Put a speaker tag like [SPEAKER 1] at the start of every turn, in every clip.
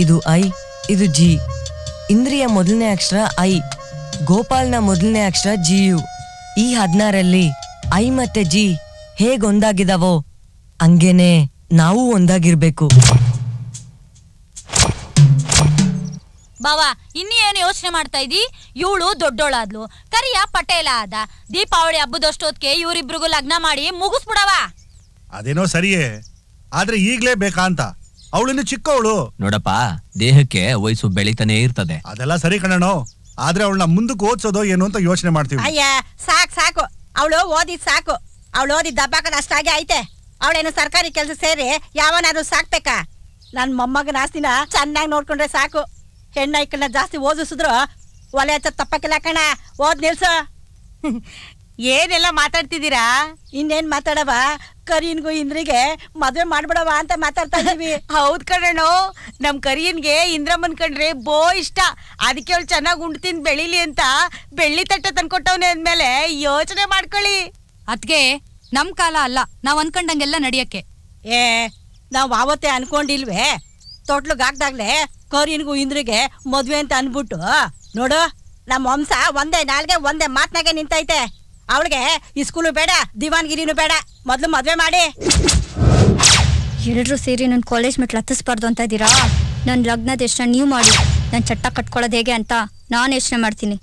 [SPEAKER 1] ಇದು ಐ ಇದು ಜಿ ಇಂದ್ರಿಯ ಮೊದಲನೇ ಅಕ್ಷರ ಐ ಗೋಪಾಲ್ನ ಮೊದಲನೇ ಅಕ್ಷರ ಜಿಯು ಈ ಹದ್ನಾರಲ್ಲಿ ಐ ಮತ್ತೆ ಜಿ ಹೇಗ್ ಒಂದಾಗಿದಾವೋ ಹಂಗೇನೆ ನಾವು ಒಂದಾಗಿರ್ಬೇಕು
[SPEAKER 2] ಬಾವಾ ಇನ್ನಿ ಏನು ಯೋಚನೆ ಮಾಡ್ತಾ ಇದ್ದಿ ಇವಳು ದೊಡ್ಡೋಳಾದ್ಲು ಕರಿಯ ಪಟೇಲ ಆದ ದೀಪಾವಳಿ ಹಬ್ಬದಷ್ಟೊತ್ತಿಗೆ ಇವರಿಬ್ರಿಗೂ ಲಗ್ನ ಮಾಡಿ ಮುಗಿಸ್ಬಿಡವ
[SPEAKER 3] ಅದೇನೋ ಸರಿಯೇ ಆದ್ರೆ ಈಗ್ಲೇ ಬೇಕಾ ಅಂತ ಅವಳಿನ್ನು ಚಿಕ್ಕವಳು
[SPEAKER 4] ನೋಡಪ್ಪ ದೇಹಕ್ಕೆ ವಯಸ್ಸು ಬೆಳಿತಾನೆ ಇರ್ತದೆ
[SPEAKER 3] ಅದೆಲ್ಲ ಸರಿ ಕಣೋ ಆದ್ರೆ ಅವಳನ್ನ ಮುಂದಕ್ಕೆ ಓದ್ಸೋದೋ ಏನು ಅಂತ ಯೋಚನೆ ಮಾಡ್ತೀವಿ
[SPEAKER 5] ಅಯ್ಯ ಸಾಕ್ ಸಾಕು ಅವಳು ಓದಿದ್ ಸಾಕು ಅವಳು ಓದಿದ್ ದಬ್ಬಾಕದ ಅಷ್ಟಾಗೆ ಐತೆ ಅವಳೇನು ಸರ್ಕಾರಿ ಕೆಲಸ ಸೇರಿ ಯಾವನಾದ್ರೂ ಸಾಕ್ಬೇಕಾ ನನ್ ಮೊಮ್ಮಗನ ಆಸ್ತಿನ ಚೆನ್ನಾಗಿ ನೋಡ್ಕೊಂಡ್ರೆ ಸಾಕು ಹೆಣ್ಣೈಕಳನ್ನ ಜಾಸ್ತಿ ಓದಿಸಿದ್ರು ಒಲೆ ಹಚ್ಚ ತಪ್ಪಕ್ಕಿಲ್ಲ ಕಣ ಓದ್ ನಿಲ್ಸು ಏನೆಲ್ಲ ಮಾತಾಡ್ತಿದ್ದೀರಾ ಇನ್ನೇನ್ ಮಾತಾಡವ ಕರೀನ್ಗೂ ಇಂದ್ರಿಗೆ ಮದ್ವೆ ಮಾಡ್ಬಿಡವ ಅಂತ ಮಾತಾಡ್ತಾ ಇದೀವಿ
[SPEAKER 6] ಹೌದ್ ಕಣೋ ನಮ್ ಕರಿಯನ್ಗೆ ಇಂದ್ರಮ್ಮನ್ ಕಂಡ್ರೆ ಬೋ ಇಷ್ಟ ಅದಕ್ಕೆ ಅವಳು ಚೆನ್ನಾಗಿ ಉಂಡು ತಿಂದು ಬೆಳಿಲಿ ಅಂತ ಬೆಳ್ಳಿ ತಟ್ಟೆ ತಂದ್ಕೊಟ್ಟವ್ನೆ ಅಂದ್ಮೇಲೆ ಯೋಚನೆ ಮಾಡ್ಕೊಳ್ಳಿ
[SPEAKER 2] ಅದ್ಗೆ ನಮ್ ಕಾಲ ಅಲ್ಲ ನಾವ್ ಅನ್ಕೊಂಡಂಗೆಲ್ಲ ನಡಿಯಕ್ಕೆ
[SPEAKER 5] ಏ ನಾವ್ ಆವತ್ತೇ ಅನ್ಕೊಂಡಿಲ್ವೇ ತೊಟ್ಲಿಗೆ ಹಾಕ್ದಾಗ್ಲೆ ಕರೀನ್ಗೂ ಇಂದ್ರಿಗೆ ಮದ್ವೆ ಅಂತ ಅನ್ಬಿಟ್ಟು ನೋಡು ನಮ್ಮ ವಂಶ ಒಂದೇ ನಾಲ್ಗೆ ಒಂದೇ ಮಾತ್ನಾಗೆ ನಿಂತೈತೆ ಅವಳಿಗೆ ಈ ಸ್ಕೂಲು ಬೇಡ ದಿವಾನ್ಗಿರಿನೂ ಬೇಡ ಮೊದ್ಲು ಮದ್ವೆ ಮಾಡಿ
[SPEAKER 7] ಎಲ್ಲರೂ ಸೇರಿ ನನ್ನ ಕಾಲೇಜ್ ಮೆಟ್ಲು ಹತ್ತಿಸ್ಬಾರ್ದು ಅಂತ ಇದ್ದೀರಾ ನನ್ನ ಲಗ್ನದ ಯೋಚನೆ ನೀವು ಮಾಡಿ ನನ್ನ ಚಟ್ಟ ಕಟ್ಕೊಳ್ಳೋದು ಹೇಗೆ ಅಂತ ನಾನು ಯೋಚನೆ ಮಾಡ್ತೀನಿ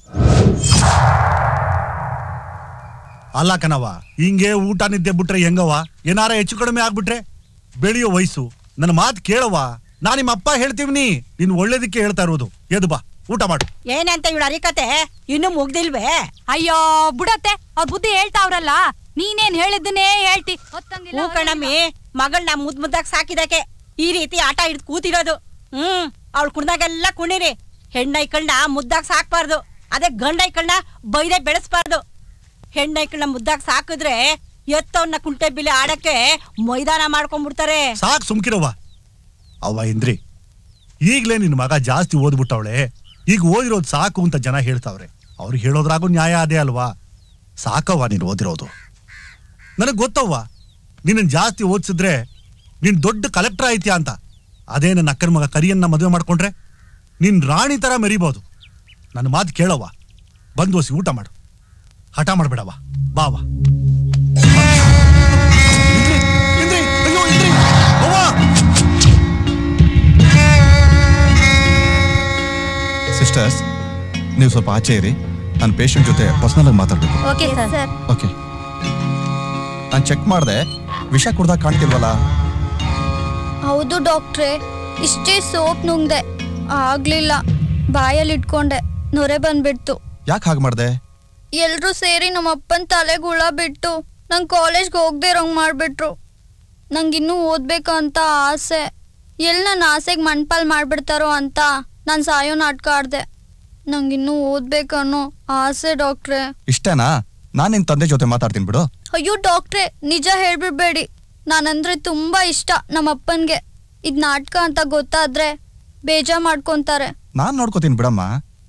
[SPEAKER 3] ಅಲ್ಲ ಕಣವ ಹಿಂಗೆ ಊಟ ನಿದ್ದೆ ಬಿಟ್ರೆ ಹೆಂಗವ ಏನಾರ ಹೆಚ್ಚು ಕಡಿಮೆ ಆಗ್ಬಿಟ್ರೆ ಬೆಳೆಯೋ ವಯಸ್ಸು ನನ್ನ ಮಾತು ಕೇಳವ ನಾ ನಿಮ್ಮ ಅಪ್ಪ ಹೇಳ್ತೀವ್ನಿ ನೀನ್ ಒಳ್ಳೇದಕ್ಕೆ ಹೇಳ್ತಾ ಇರೋದು ಎದು ಬಾ ಊಟ ಮಾಡು
[SPEAKER 5] ಏನಂತ ಇವಳು ಅರಿಕತೆ ಇನ್ನೂ ಮುಗ್ದಿಲ್ವೇ
[SPEAKER 2] ಅಯ್ಯೋ ಬಿಡತ್ತೆ ಅವ್ರ ಬುದ್ಧಿ ಹೇಳ್ತಾವ್ರಲ್ಲ ನೀನೇನ್ ಹೇಳಿದ್ದನ್ನೇ ಹೇಳ್ತಿ
[SPEAKER 5] ಹೂ ಕಣಮ್ಮಿ ಮಗಳನ್ನ ಮುದ್ ಮುದ್ದಾಗ್ ಸಾಕಿದಕ್ಕೆ ಈ ರೀತಿ ಆಟ ಹಿಡ್ದು ಕೂತಿರೋದು ಹ್ಮ್ ಅವಳು ಕುಣ್ದಾಗೆಲ್ಲ ಕುಣಿರಿ ಹೆಣ್ಣೈಕಳ್ನ ಮುದ್ದಾಗ್ ಸಾಕ್ಬಾರ್ದು ಅದೇ ಗಂಡೈಕಳ್ನ ಬೈದೆ ಬೆಳೆಸ್ಬಾರ್ದು ಹೆಣ್ಣೈಕಳ್ನ ಮುದ್ದಾಗ್ ಸಾಕಿದ್ರೆ ಎತ್ತವನ್ನ ಕುಂಟೆ ಬಿಲೆ ಆಡಕ್ಕೆ ಮೈದಾನ ಮಾಡ್ಕೊಂಡ್ಬಿಡ್ತಾರೆ
[SPEAKER 3] ಸಾಕ್ ಸುಮ್ಕಿರವ್ವ ಅವ್ವ ಇಂದ್ರಿ ಈಗ್ಲೇ ನಿನ್ ಮಗ ಜಾಸ್ತಿ ಓದ್ಬಿಟ್ಟವಳೆ ಈಗ ಓದಿರೋದು ಸಾಕು ಅಂತ ಜನ ಹೇಳ್ತಾವ್ರೆ ಅವ್ರಿಗೆ ಹೇಳೋದ್ರಾಗೂ ನ್ಯಾಯ ಅದೇ ಅಲ್ವಾ ಸಾಕವ್ವ ನೀನು ಓದಿರೋದು ನನಗೆ ಗೊತ್ತವ್ವ ನಿನ್ನ ಜಾಸ್ತಿ ಓದಿಸಿದ್ರೆ ನೀನ್ ದೊಡ್ಡ ಕಲೆಕ್ಟರ್ ಐತ್ಯಾ ಅಂತ ಅದೇ ನನ್ನ ಅಕ್ಕನ ಮಗ ಕರಿಯನ್ನ ಮದುವೆ ಮಾಡ್ಕೊಂಡ್ರೆ ನೀನ್ ರಾಣಿ ತರ ಮೆರಿಬೋದು ನನ್ನ ಮಾತು ಕೇಳವ್ವ ಬಂದು ಓಸಿ ಊಟ ಮಾಡು ಹಠ ಮಾಡ್ಬೇಡವ್ವ ಬಾವ ಇಂದ್ರಿ ಅಯ್ಯೋ ಇಂದ್ರಿ ಅವ್ವ
[SPEAKER 8] ಸಿಸ್ಟರ್ಸ್ ನೀವು ಸ್ವಲ್ಪ ಆಚೆ ಇರಿ ನಾನು ಪೇಷಂಟ್ ಜೊತೆ ಪರ್ಸನಲ್ ಆಗಿ ಮಾತಾಡ್ಬೇಕು
[SPEAKER 7] ಓಕೆ ಸರ್
[SPEAKER 8] ಓಕೆ ನಾನು ಚೆಕ್ ಮಾಡಿದೆ ವಿಷ ಕುಡ್ದಾಗ ಕಾಣ್ತಿಲ್ವಲ್ಲ
[SPEAKER 7] ಹೌದು ಡಾಕ್ಟ್ರೇ ಇಷ್ಟೇ ಸೋಪ್ ನುಂಗ್ದೆ ಆಗ್ಲಿಲ್ಲ ಬಾಯಲ್ಲಿ ಇಟ್ಕೊಂಡೆ ನೊರೆ ಬಂದ್ಬಿಡ್ತು
[SPEAKER 8] ಯಾಕೆ ಹಾಗೆ ಮಾಡಿದೆ
[SPEAKER 7] ಎಲ್ರೂ ಸೇರಿ ನಮ್ಮ ಅಪ್ಪನ ತಲೆಗೆ ಹುಳ ಬಿಟ್ಟು ನಂಗೆ ಕಾಲೇಜ್ಗೆ ಹೋಗದೆ ಇರೋಂಗ್ ಮಾಡ್ಬಿಟ್ರು ನಂಗಿನ್ನೂ ಓದ್ಬೇಕಂತ ಆಸೆ ಎಲ್ಲಿ ನನ್ನ ಆಸೆಗೆ ಮಣ್ಪಾಲ್ ಮಾಡ್ಬಿಡ್ತಾರೋ ಅಂತ ನಾನು ಸಾಯೋ ನಾಟಕ ಆಡ್ದೆ ನಂಗಿನ್ನೂ ಓದ್ಬೇಕನ್ನೋ ಆಸೆ ಡಾಕ್ಟ್ರೇ
[SPEAKER 8] ಇಷ್ಟೇನಾ ನಾನು ನಿನ್ನ ತಂದೆ ಜೊತೆ ಮಾತಾಡ್ತೀನಿ ಬಿಡು
[SPEAKER 7] ಅಯ್ಯೋ ಡಾಕ್ಟ್ರೇ ನಿಜ ಹೇಳ್ಬಿಡ್ಬೇಡಿ ನಾನಂದ್ರೆ ತುಂಬಾ ಇಷ್ಟ ನಮ್ಮ ಅಪ್ಪನ್ಗೆ ಇದ್ ನಾಟಕ ಅಂತ ಗೊತ್ತಾದ್ರೆ ಬೇಜಾರ್ ಮಾಡ್ಕೊಂತಾರೆ
[SPEAKER 8] ನಾನು ನೋಡ್ಕೋತೀನಿ ಬಿಡಮ್ಮ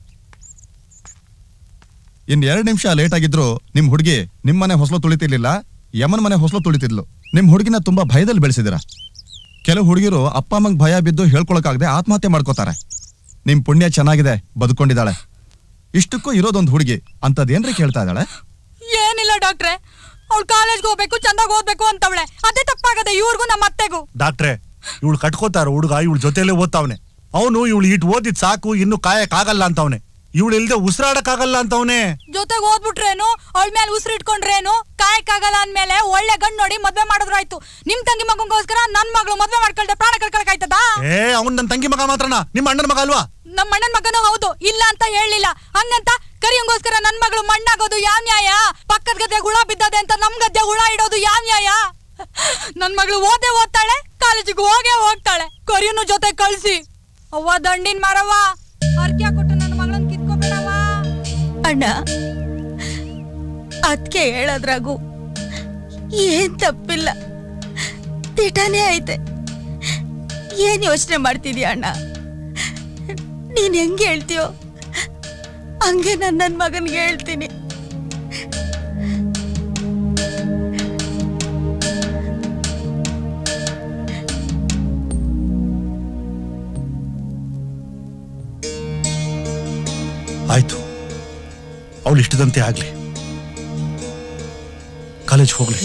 [SPEAKER 8] ಇನ್ ಎರಡು ನಿಮಿಷ ಲೇಟ್ ಆಗಿದ್ರು ನಿಮ್ ಹುಡುಗಿ ನಿಮ್ ಮನೆ ಹೊಸಲು ತುಳಿತಿರ್ಲಿಲ್ಲ ಯಮನ್ ಮನೆ ಹೊಸಲು ತುಳಿತಿದ್ಲು ನಿಮ್ ಹುಡುಗಿನ ತುಂಬಾ ಭಯದಲ್ಲಿ ಬೆಳೆಸಿದಿರ ಕೆಲವು ಹುಡುಗಿರು ಅಪ್ಪ ಅಮ್ಮಂಗ್ ಭಯ ಬಿದ್ದು ಹೇಳ್ಕೊಳಕಾಗದೆ ಆತ್ಮಹತ್ಯೆ ಮಾಡ್ಕೋತಾರೆ ನಿಮ್ ಪುಣ್ಯ ಚೆನ್ನಾಗಿದೆ ಬದುಕೊಂಡಿದ್ದಾಳೆ ಇಷ್ಟಕ್ಕೂ ಇರೋದೊಂದು ಹುಡುಗಿ ಅಂತದೇನ್ರಿ ಕೇಳ್ತಾ ಇದ್ದಾಳೆ
[SPEAKER 2] ಏನಿಲ್ಲ ಡಾಕ್ಟ್ರೆ ಅವ್ಳು ಕಾಲೇಜ್ಗೆ ಹೋಗ್ಬೇಕು ಚಂದಾಗ್ ಓದ್ಬೇಕು ಅಂತವಳೆ ಅದೇ ತಪ್ಪಾಗದೆ ಇವ್ರಿಗೂ ನಮ್ಮ ಅತ್ತೆಗೂ
[SPEAKER 3] ಡಾಕ್ಟ್ರೆ ಇವಳು ಕಟ್ಕೋತಾರ ಹುಡುಗ ಇವಳ ಜೊತೆಲೇ ಓದ್ತಾವನೆ ಅವನು ಇವಳು ಇಟ್ ಓದಿದ್ ಸಾಕು ಇನ್ನು ಕಾಯಕ್ಕಾಗಲ್ಲ ಅಂತವನೆ ಇವಳು ಇಲ್ದೆ ಉಸಿರಾಡಕ್ಕಾಗಲ್ಲ ಅಂತವನೆ
[SPEAKER 2] ಜೊತೆಗೆ ಓದ್ಬಿಟ್ರೇನು ಅವಳ ಮೇಲೆ ಉಸಿರು ಇಟ್ಕೊಂಡ್ರೇನು ಕಾಯಕ್ಕಾಗಲ್ಲ ಅಂದ್ಮೇಲೆ ಒಳ್ಳೆ ಗಂಡ್ ನೋಡಿ ಮದ್ವೆ ಮಾಡಿದ್ರಾಯ್ತು ನಿಮ್ ತಂಗಿ ಮಗಂಗೋಸ್ಕರ ನನ್ ಮಗಳು ಮದ್ವೆ ಮಾಡ್ಕೊಳ್ದೆ ಪ್ರಾಣ ಕಳ್ಕೊಳಕಾಯ್ತದ
[SPEAKER 3] ಏ ಅವ್ನ್ ನನ್ನ ತಂಗಿ ಮಗ ಮಾತ್ರನ ನಿಮ್ಮ ಅಣ್ಣನ ಮಗ ಅಲ್ವಾ
[SPEAKER 2] ನಮ್ಮ ಅಣ್ಣನ್ ಮಗನೂ ಹೌದು ಇಲ್ಲ ಅಂತ ಹೇಳಿಲ್ಲ ಹಂಗಂತ ಕರಿಯಂಗೋಸ್ಕರ ನನ್ ಮಗಳು ಮಣ್ಣಾಗೋದು ಯಾವ ನ್ಯಾಯ ಪಕ್ಕದ ಗದ್ದೆ ಹುಳ ಬಿದ್ದದೆ ಅಂತ ನಮ್ ಗದ್ದೆ ಹುಳ ಇಡೋದು ಯಾವ ನ್ಯಾಯ ನನ್ ಮಗಳು ಓದೇ ಓದ್ತಾಳೆ ಕಾಲೇಜಿಗೆ ಹೋಗೇ ಹೋಗ್ತಾಳೆ ಕರಿಯನು ಜೊತೆ ಕಳ್ಸಿ ಅವ್ವ ದಂಡಿನ್ ಮಾರವ್ವ ಅರ್ಕ್ಯ ಕೊಟ್ಟು ನನ್ನ ಮಗಳನ್ನ ಕಿತ್ಕೋಬೇಡವ್ವ
[SPEAKER 6] ಅಣ್ಣ ಅದಕ್ಕೆ ಹೇಳೋದ್ರಾಗು ಏನ್ ತಪ್ಪಿಲ್ಲ ದಿಟಾನೇ ಐತೆ ಏನ್ ಯೋಚನೆ ಮಾಡ್ತಿದ್ಯಾ ಅಣ್ಣ ನೀನ್ ಹೆಂಗೆ ಹೇಳ್ತೀಯೋ ಹಂಗೆ ನಾನು ನನ್ನ ಮಗನ್ಗೆ ಹೇಳ್ತೀನಿ
[SPEAKER 3] ಆಯ್ತು ಅವಳು ಇಷ್ಟದಂತೆ ಆಗ್ಲಿ ಕಾಲೇಜ್ ಹೋಗ್ಲಿ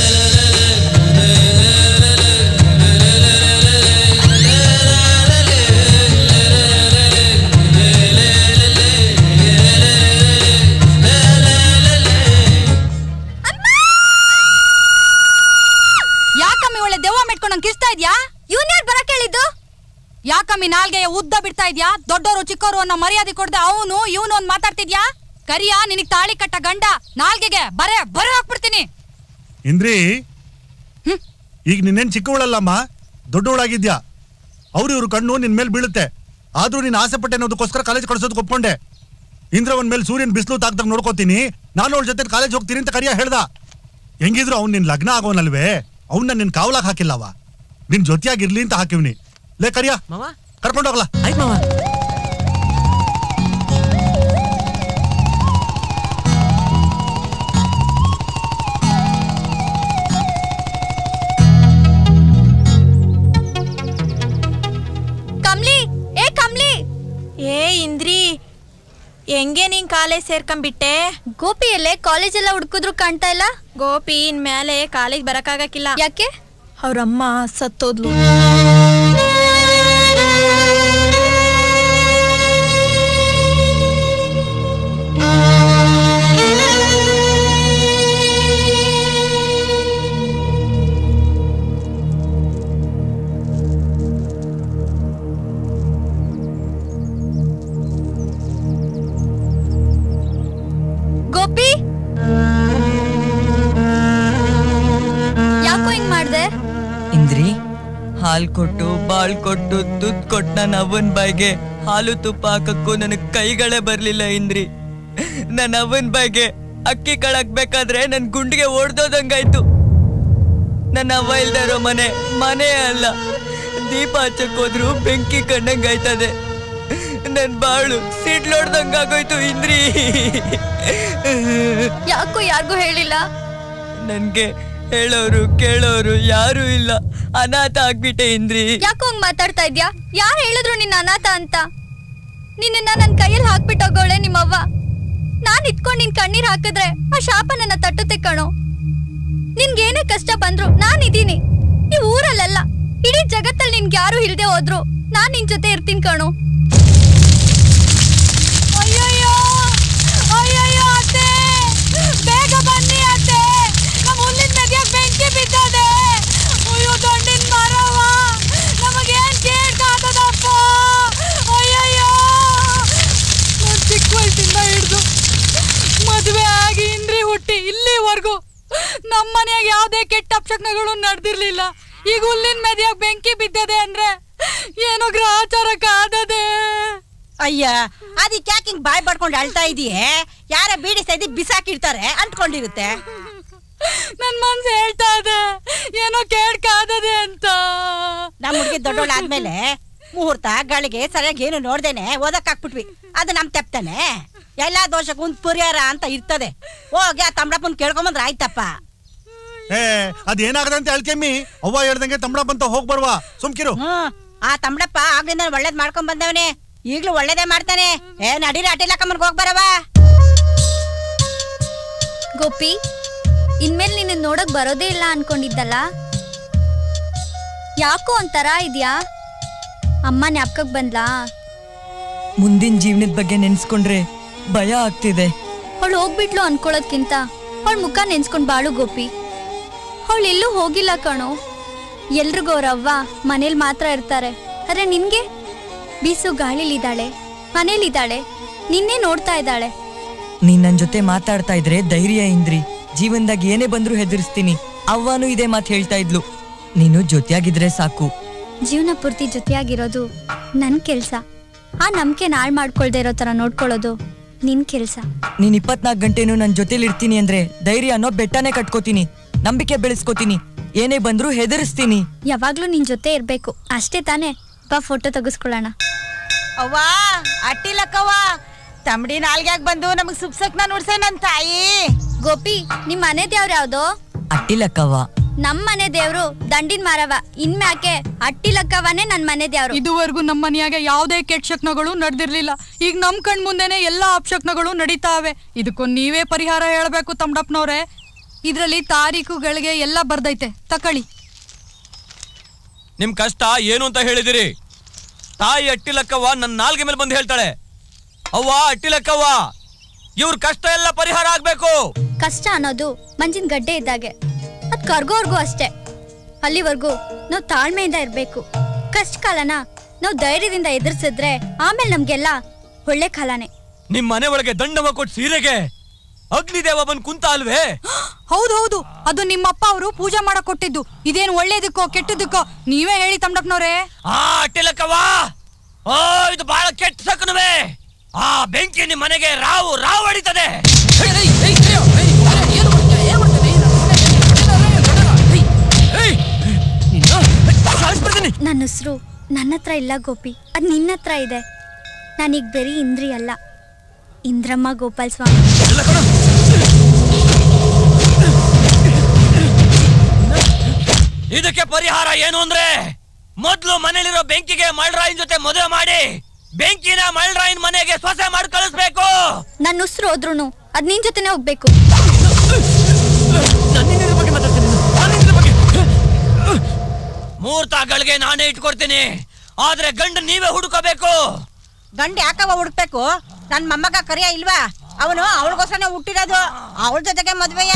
[SPEAKER 2] ಯಾಕಮ್ಮಿ ಒಳ್ಳೆ ದೆವ್ವ ಮೆಟ್ಕೊಂಡು ನಂಗೆ ಕಿಸ್ತಾ ಇದ್ಯಾ
[SPEAKER 7] ಇವನ್ ಯಾರು ಬರಕ್ ಹೇಳಿದ್ದು
[SPEAKER 2] ಯಾಕಮ್ಮಿ ನಾಲ್ಗೆಯ ಉದ್ದ ಬಿಡ್ತಾ ಇದ್ಯಾ ದೊಡ್ಡೋರು ಚಿಕ್ಕವರು ಅನ್ನೋ ಮರ್ಯಾದೆ ಕೊಡ್ದೆ ಅವನು ಇವನು ಒಂದ್ ಮಾತಾಡ್ತಿದ್ಯಾ ಕರಿಯ ನಿನಗ್ ತಾಳಿ ಕಟ್ಟ ಗಂಡ ನಾಲ್ಗೆಗೆ ಬರೇ ಬರೇ ಹಾಕ್ಬಿಡ್ತೀನಿ
[SPEAKER 3] ಇಂದ್ರಿ ಈಗ ನಿನ್ನೇನ್ ಚಿಕ್ಕವಳಲ್ಲಮ್ಮ ದೊಡ್ಡವಳಾಗಿದ್ಯಾ ಅವ್ರು ಇವ್ರ ಕಣ್ಣು ನಿನ್ ಮೇಲೆ ಬೀಳುತ್ತೆ ಆದ್ರೂ ನೀನ್ ಆಸೆ ಪಟ್ಟೆ ಅನ್ನೋದಕ್ಕೋಸ್ಕರ ಕಾಲೇಜ್ ಕಳ್ಸೋದಕ್ಕೆ ಒಪ್ಕೊಂಡೆ ಇಂದ್ರವನ್ ಮೇಲೆ ಸೂರ್ಯನ್ ಬಿಸಿಲು ತಾಕ್ದಾಗ ನೋಡ್ಕೋತೀನಿ ನಾನು ಅವಳ ಜೊತೆ ಕಾಲೇಜ್ ಹೋಗ್ತೀನಿ ಅಂತ ಕರಿಯ ಹೇಳ್ದ ಹೆಂಗಿದ್ರು ಅವ್ನ್ ನಿನ್ ಲಗ್ನ ಆಗೋನಲ್ವೇ ಅವ್ನ ನಿನ್ ಕಾವಲಾಕ್ ಹಾಕಿಲ್ಲವ ನಿನ್ ಜೊತೆಯಾಗಿರ್ಲಿ ಅಂತ ಹಾಕಿವ್ನಿ ಲೇ ಕರಿಯ
[SPEAKER 9] ಮಾವ
[SPEAKER 3] ಕರ್ಕೊಂಡೋಗ್ಲಾ
[SPEAKER 9] ಆಯ್ತು ಮಾವ
[SPEAKER 7] ಕಮ್ಲಿ ಏ ಕಮ್ಲಿ
[SPEAKER 10] ಏ ಇಂದ್ರಿ ಹೆಂಗೆ ನೀನ್ ಕಾಲೇಜ್ ಸೇರ್ಕೊಂಬಿಟ್ಟೆ
[SPEAKER 7] ಗೋಪಿ ಎಲ್ಲೇ ಕಾಲೇಜ್ ಎಲ್ಲ ಹುಡ್ಕಿದ್ರು ಕಾಣ್ತಾ ಇಲ್ಲ
[SPEAKER 10] ಗೋಪಿ ಇನ್ಮೇಲೆ ಕಾಲೇಜ್ ಬರಕ್ಕಾಗಕ್ಕಿಲ್ಲ
[SPEAKER 7] ಯಾಕೆ
[SPEAKER 10] ಅವ್ರಮ್ಮ ಸತ್ತೋದ್ಲು
[SPEAKER 7] ಗೋಪಿ ಯಾಕೋ ಹಿಂಗ್ ಮಾಡ್ದೆ
[SPEAKER 1] ಇಂದ್ರಿ ಹಾಲ್ ಕೊಟ್ಟು ಬಾಳ್ ಕೊಟ್ಟು ತುತ್ ಕೊಟ್ಟು ನನ್ನ ಅವನ್ ಬಾಯ್ಗೆ ಹಾಲು ತುಪ್ಪ ಹಾಕಕ್ಕೂ ನನಗ್ ಕೈಗಳೇ ಬರ್ಲಿಲ್ಲ ಇಂದ್ರಿ ನನ್ನ ಅವನ್ ಬಾಯ್ಗೆ ಅಕ್ಕಿ ಕಳಕ್ಬೇಕಾದ್ರೆ ನನ್ ಗುಂಡಿಗೆ ಓಡ್ದೋದಂಗಾಯ್ತು ನನ್ನ ಅವ್ವ ಇಲ್ದೇ ಇರೋ ಮನೆ ಮನೆ ಅಲ್ಲ ದೀಪ ಹಚ್ಚಕ್ ಹೋದ್ರು ಬೆಂಕಿ ಕಂಡಂಗಾಯ್ತದೆ ನನ್ ಬಾಳು ಸಿಡ್ಲೋಡ್ದಂಗಾಗೋಯ್ತು ಇಂದ್ರಿ
[SPEAKER 7] ಯಾಕೋ ಯಾರಿಗೂ ಹೇಳಿಲ್ಲ
[SPEAKER 1] ನನ್ಗೆ ಹೇಳೋರು ಕೇಳೋರು ಯಾರು ಇಲ್ಲ ಅನಾಥ ಆಗ್ಬಿಟ್ಟೆ ಇಂದ್ರಿ
[SPEAKER 7] ಯಾಕೋ ಹಂಗ್ ಮಾತಾಡ್ತಾ ಇದ್ಯಾ ಯಾರು ಹೇಳಿದ್ರು ನಿನ್ನ ಅನಾಥ ಅಂತ ನಿನ್ನ ನನ್ ಕೈಯಲ್ಲಿ ಹಾಕ್ಬಿಟ್ಟೋಗೋಳೆ ನಿಮ್ಮವ್ವ ನಾನ್ ಇಟ್ಕೊಂಡ್ ನಿನ್ ಕಣ್ಣೀರ್ ಹಾಕಿದ್ರೆ ಆ ಶಾಪ ನನ್ನ ತಟ್ಟುತ್ತೆ ಕಣೋ ನಿನ್ಗೇನೇ ಕಷ್ಟ ಬಂದ್ರು ನಾನ್ ಇದೀನಿ ಈ ಊರಲ್ಲೆಲ್ಲ ಇಡೀ ಜಗತ್ತಲ್ಲಿ ನಿನ್ಗೆ ಯಾರು ಇಲ್ದೆ ಹೋದ್ರು ನಾನ್ ನಿನ್ ಜೊತೆ ಇರ್ತೀನಿ ಕಣೋ
[SPEAKER 2] ಅಯ್ಯಯ್ಯೋ ಅಯ್ಯಯ್ಯೋ ಅತ್ತೆ ಬೇಗ ಬನ್ನಿ ಅತ್ತೆ ನಮ್ಮ ಹುಲ್ಲಿನ ನದಿಯಾಗ ಬೆಂಕಿ ಬಿದ್ದದೆ ಅಯ್ಯೋ ದೊಡ್ಡಿನ ಮರವ ನಮಗೇನ್ ಕೇಳ್ಕಾತದಪ್ಪ ಅಯ್ಯಯ್ಯೋ ನಾನ್ ಚಿಕ್ಕ ವಯಸ್ಸಿಂದ ಹಿಡ್ದು ಮದುವೆ ಆಗಿ ಇಂದ್ರಿ ಹುಟ್ಟಿ ಇಲ್ಲಿವರೆಗೂ ನಮ್ಮ ಮನೆಯಾಗ ಯಾವುದೇ ಕೆಟ್ಟ ಅಪಶಕ್ನಗಳು ನಡೆದಿರ್ಲಿಲ್ಲ ಈಗ ಹುಲ್ಲಿನ ಮೆದಿಯಾಗ ಬೆಂಕಿ ಬಿದ್ದದೆ ಅಂದ್ರೆ ಏನೋ ಗ್ರಹಚಾರಕ್ಕೆ ಆದದೆ
[SPEAKER 5] ಅಯ್ಯ ಅದಕ್ಕೆ ಯಾಕೆ ಹಿಂಗ್ ಬಾಯ್ ಬಡ್ಕೊಂಡು ಅಳ್ತಾ ಇದೀಯೇ ಯಾರ ಬೀಡಿ ಸೈದಿ ಬಿಸಾಕಿರ್ತಾರೆ ಅಂಟ್ಕೊಂಡಿರುತ್ತೆ
[SPEAKER 2] ನನ್ ಮನ್ಸು ಹೇಳ್ತಾ ಇದೆ ಏನೋ ಕೇಳ್ಕಾದದೆ ಅಂತ
[SPEAKER 5] ನಮ್ಮ ಹುಡುಗಿ ದೊಡ್ಡೋಳಾದ್ಮೇಲೆ ಮುಹೂರ್ತ ಗಳಿಗೆ ಸರಿಯಾಗಿ ಏನು ನೋಡ್ದೇನೆ ಓದಕ್ ಹಾಕ್ಬಿಟ್ವಿ ಅದು ನಮ್ ತೆಪ್ತಾನೆ ಎಲ್ಲಾ ದೋಷಕ್ಕೂ ಒಂದ್ ಪರಿಹಾರ ಅಂತ ಇರ್ತದೆ ಹೋಗಿ ಆ ತಮ್ರಪ್ಪನ್ ಕೇಳ್ಕೊಂಬಂದ್ರ ಆಯ್ತಪ್ಪ
[SPEAKER 3] ಏ ಅದೇನಾಗದ ಅಂತ ಹೇಳ್ಕೆಮ್ಮಿ ಅವ್ವ ಹೇಳ್ದಂಗೆ ತಮ್ಮಡ ಬಂತ ಹೋಗ್ ಬರ್ವಾ ಸುಮ್ಕಿರು
[SPEAKER 5] ಹ್ಮ್ ಆ ತಮ್ರಪ್ಪ ಆಗ್ಲಿಂದ ಒಳ್ಳೇದ್ ಮಾಡ್ಕೊಂಡ್ ಬಂದವನೇ ಈಗ್ಲೂ ಒಳ್ಳೇದೇ ಮಾಡ್ತಾನೆ ಏ ನಡೀರಿ ಅಟಿಲ ಕಮ್ಮನ್ಗೆ ಹೋಗ್ ಬರವಾ
[SPEAKER 7] ಗೋಪಿ ಇನ್ಮೇಲೆ ನಿನ್ನ ನೋಡಕ್ ಬರೋದೇ ಇಲ್ಲ ಅನ್ಕೊಂಡಿದ್ದಲ್ಲ ಯಾಕೋ ಒಂಥರ ಇದ್ಯಾ ಅಮ್ಮ ಜ್ಞಾಪಕಕ್ ಬಂದ್ಲಾ
[SPEAKER 1] ಮುಂದಿನ ಜೀವನದ ಬಗ್ಗೆ ನೆನ್ಸ್ಕೊಂಡ್ರೆ ಭಯ ಆಗ್ತಿದೆ
[SPEAKER 7] ಅವಳು ಹೋಗ್ಬಿಟ್ಲು ಅನ್ಕೊಳ್ಳೋದ್ಕಿಂತ ಅವಳ ಮುಖ ನೆನ್ಸ್ಕೊಂಡ್ ಬಾಳು ಗೋಪಿ ಅವಳು ಎಲ್ಲೂ ಹೋಗಿಲ್ಲ ಕಣೋ ಎಲ್ರಿಗೂ ಅವ್ರವ್ವ ಮನೇಲಿ ಮಾತ್ರ ಇರ್ತಾರೆ ಅರೆ ನಿನ್ಗೆ ಬೀಸು ಗಾಳಿಲಿದ್ದಾಳೆ ಮನೇಲಿದ್ದಾಳೆ ನಿನ್ನೆ ನೋಡ್ತಾ ಇದ್ದಾಳೆ
[SPEAKER 1] ನೀನ್ ನನ್ ಜೊತೆ ಮಾತಾಡ್ತಾ ಇದ್ರೆ ಧೈರ್ಯ ಇಂದ್ರಿ ಜೀವನದಾಗ ಏನೇ ಬಂದ್ರೂ ಹೆದರ್ಸ್ತೀನಿ ಅವ್ವಾನು ಇದೇ ಮಾತು ಹೇಳ್ತಾ ಇದ್ಲು ನೀನು ಜೊತೆಯಾಗಿದ್ರೆ ಸಾಕು
[SPEAKER 7] ಜೀವನ ಪೂರ್ತಿ ಜೊತೆಯಾಗಿರೋದು ನನ್ ಕೆಲ್ಸ ಆ ನಂಬಿಕೆ ನಾಳ್ ಮಾಡ್ಕೊಳ್ದೇ ಇರೋ ತರ ನೋಡ್ಕೊಳ್ಳೋದು ನಿನ್ ಕೆಲ್ಸ
[SPEAKER 1] ನೀನ್ ಇಪ್ಪತ್ನಾಲ್ಕು ಗಂಟೆನೂ ನನ್ ಜೊತೆಲಿ ಇರ್ತೀನಿ ಅಂದ್ರೆ ಧೈರ್ಯ ಅನ್ನೋ ಬೆಟ್ಟನೇ ಕಟ್ಕೋತೀನಿ ನಂಬಿಕೆ ಬೆಳೆಸ್ಕೋತೀನಿ ಏನೇ ಬಂದ್ರೂ ಹೆದರ್ಸ್ತೀನಿ
[SPEAKER 7] ಯಾವಾಗ್ಲೂ ನಿನ್ ಜೊತೆ ಇರ್ಬೇಕು ಅಷ್ಟೇ ತಾನೇ ಬಾ ಫೋಟೋ ತೆಗೆಸ್ಕೊಳ್ಳೋಣ
[SPEAKER 6] ಅವ್ವ ಅಟ್ಟಿಲಕ್ಕವ್ವ ತಮ್ಮಡಿ ನಾಲ್ಗ್ಯಾಗ ಬಂದು ನಮಗ್ ಸುಪ್ಸಕ್ನ ನುಡ್ಸೆ ನನ್ ತಾಯಿ
[SPEAKER 7] ಗೋಪಿ ನಿಮ್ ಮನೆದ್ ಯಾವ್ದು ಯಾವ್ದೋ
[SPEAKER 1] ಅಟ್ಟಿಲಕ್ಕವ್ವ
[SPEAKER 7] ನಮ್ ಮನೆ ದೇವ್ರು ದಂಡಿನ ಮಾರವ ಇನ್ಮ್ಯಾಕೆ ಅಟ್ಟಿಲಕ್ಕವನೇ ನನ್ ಮನೆ ದೇವ್ರು
[SPEAKER 2] ಇದುವರೆಗೂ ನಮ್ಮ ಮನೆಯಾಗ ಯಾವುದೇ ಕೆಟ್ಟ ಶಕ್ನಗಳು ನಡೆದಿರ್ಲಿಲ್ಲ ಈಗ ನಮ್ ಕಣ್ ಮುಂದೆನೆ ಎಲ್ಲಾ ಅಪಶಕ್ನಗಳು ನಡೀತಾವೆ ಇದಕ್ಕೊಂದು ನೀವೇ ಪರಿಹಾರ ಹೇಳ್ಬೇಕು ತಮ್ಮಡಪ್ಪನವ್ರೆ ಇದ್ರಲ್ಲಿ ತಾರೀಖುಗಳಿಗೆ ಎಲ್ಲ ಬರ್ದೈತೆ ತಕಳಿ
[SPEAKER 9] ನಿಮ್ ಕಷ್ಟ ಏನು ಅಂತ ಹೇಳಿದಿರಿ ತಾಯಿ ಅಟ್ಟಿಲಕ್ಕವ್ವ ನನ್ನ ನಾಲ್ಗೆ ಮೇಲೆ ಬಂದು ಹೇಳ್ತಾಳೆ ಅವ್ವ ಅಟ್ಟಿಲಕ್ಕವ್ವ ಇವ್ರ ಕಷ್ಟ ಎಲ್ಲ ಪರಿಹಾರ ಆಗ್ಬೇಕು
[SPEAKER 7] ಕಷ್ಟ ಅನ್ನೋದು ಮಂಜಿನ ಗಡ್ಡೆ ಇದ್ದಾಗೆ ಅದ್ ಕರ್ಗೋರ್ಗೂ ಅಷ್ಟೇ ಅಲ್ಲಿವರೆಗೂ ನಾವು ತಾಳ್ಮೆಯಿಂದ ಇರ್ಬೇಕು ಕಷ್ಟ ಕಾಲನ ನಾವು ಧೈರ್ಯದಿಂದ ಎದುರಿಸಿದ್ರೆ ಆಮೇಲೆ ನಮ್ಗೆಲ್ಲ ಒಳ್ಳೆ ಕಾಲನೇ
[SPEAKER 9] ನಿಮ್ ಮನೆ ಒಳಗೆ ದಂಡವ ಕೊಟ್ಟು ಸೀರೆಗೆ ಅಗ್ನಿದೇವ ಬಂದ್ ಕುಂತ ಅಲ್ವೇ
[SPEAKER 2] ಹೌದು ಹೌದು ಅದು ನಿಮ್ಮಪ್ಪ ಅವರು ಪೂಜೆ ಮಾಡಕ್ ಕೊಟ್ಟಿದ್ದು ಇದೇನು ಒಳ್ಳೇದಕ್ಕೋ ಕೆಟ್ಟದಕ್ಕೋ ನೀವೇ ಹೇಳಿ ತಮ್ಮಡಪ್ಪನವ್ರೆ
[SPEAKER 9] ಆ ಅಟ್ಟಿಲಕ್ಕವ್ವ ಓ ಇದು ಬಹಳ ಕೆಟ್ಟ ಸಕನುವೆ ಆ ಬೆಂಕಿ ನಿಮ್ ಮನೆಗೆ ರಾವು ರಾವು ಹೊಡಿತದೆ
[SPEAKER 7] ನನ್ನ ಹೆಸರು ನನ್ನ ಹತ್ರ ಇಲ್ಲ ಗೋಪಿ ಅದ್ ನಿನ್ನ ಹತ್ರ ಇದೆ ನಾನೀಗ ಬರೀ ಇಂದ್ರಿ ಅಲ್ಲ ಇಂದ್ರಮ್ಮ ಗೋಪಾಲ್ ಸ್ವಾಮಿ
[SPEAKER 9] ಇದಕ್ಕೆ ಪರಿಹಾರ ಏನು ಅಂದ್ರೆ ಮೊದ್ಲು ಮನೇಲಿರೋ ಬೆಂಕಿಗೆ ಮಳ್ರಾಯಿನ್ ಜೊತೆ ಮದುವೆ ಮಾಡಿ ಬೆಂಕಿನ ಮಳ್ರಾಯಿನ್ ಮನೆಗೆ ಸೊಸೆ ಮಾಡಿ ಕಳಿಸ್ಬೇಕು
[SPEAKER 7] ನನ್ನ ಉಸಿರು ಹೋದ್ರುನು ಅದ್ ನಿನ್ ಜೊತೆನೆ ಹೋಗ್ಬೇಕು
[SPEAKER 9] ಮುಹೂರ್ತಗಳಿಗೆ ನಾನೇ ಇಟ್ಕೊಡ್ತೀನಿ ಆದ್ರೆ ಗಂಡ ನೀವೇ ಹುಡುಕಬೇಕು
[SPEAKER 5] ಗಂಡ ಯಾಕವ ಹುಡುಕ್ಬೇಕು ನನ್ ಮೊಮ್ಮಗ ಕರಿಯ ಇಲ್ವಾ ಅವನು ಅವಳಿಗೋಸ್ಕರನೇ ಹುಟ್ಟಿರೋದು ಅವಳ ಜೊತೆಗೆ ಮದ್ವೆಯ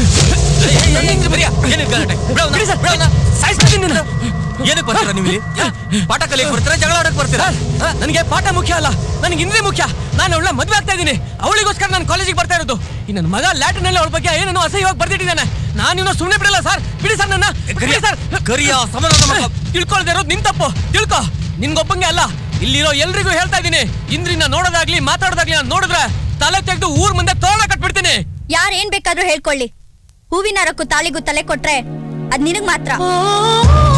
[SPEAKER 9] ಏನಕ್ಕೆ ಬರ್ತೀರಾ ನೀವು ಇಲ್ಲಿ ಪಾಠ ಕಲಿಯಕ್ ಬರ್ತೀರಾ ಜಗಳ ಆಡಕ್ ಬರ್ತೀರಾ ನನಗೆ ಪಾಠ ಮುಖ್ಯ ಅಲ್ಲ ನನಗೆ ಇಂದ್ರಿ ಮುಖ್ಯ ನಾನು ಅವಳ ಮದ್ವೆ ಆಗ್ತಾ ಇದ್ದೀನಿ ಅವಳಿಗೋಸ್ಕರ ನಾನು ಕಾಲೇಜಿಗೆ ಬರ್ತಾ ಇರೋದು ಈ ನನ್ನ ಮಗ ಲ್ಯಾಟಿನ್ ಅಲ್ಲಿ ಅವಳ ಬಗ್ಗೆ ಏನೇನೋ ಅಸಹ್ಯವಾಗಿ ಬರ್ದಿಟ್ಟಿದ್ದಾನೆ ನಾನು ಇವನು ಸುಮ್ಮನೆ ಬಿಡಲ್ಲ ಸರ್ ಬಿಡಿ ಸರ್ ನನ್ನ ಬಿಡಿ ಸರ್ ಕರಿಯ ಸಮಾಧಾನ ತಿಳ್ಕೊಳ್ದೇ ಇರೋದು ನಿನ್ ತಪ್ಪು ತಿಳ್ಕೊ ನಿನ್ಗೊಬ್ಬಂಗೆ ಅಲ್ಲ ಇಲ್ಲಿರೋ ಎಲ್ರಿಗೂ ಹೇಳ್ತಾ ಇದ್ದೀನಿ ಇಂದ್ರಿನ ನೋಡೋದಾಗ್ಲಿ ಮಾತಾಡೋದಾಗ್ಲಿ ನಾನು ನೋಡಿದ್ರೆ ತಲೆ ತೆಗೆದು ಊರ್ ಮುಂದೆ ತೋರಣ ಕಟ್ಬಿಡ್ತೀನಿ
[SPEAKER 7] ಯಾರ್ ಏನ್ ಬೇಕಾದ್ರೂ ಹೇಳ್ಕೊಳ್ಳಿ ಹೂವಿನ ರಕ್ಕು ತಾಳಿಗೂ ತಲೆ ಕೊಟ್ರೆ ಅದ್ ನಿನಗ್ ಮಾತ್ರ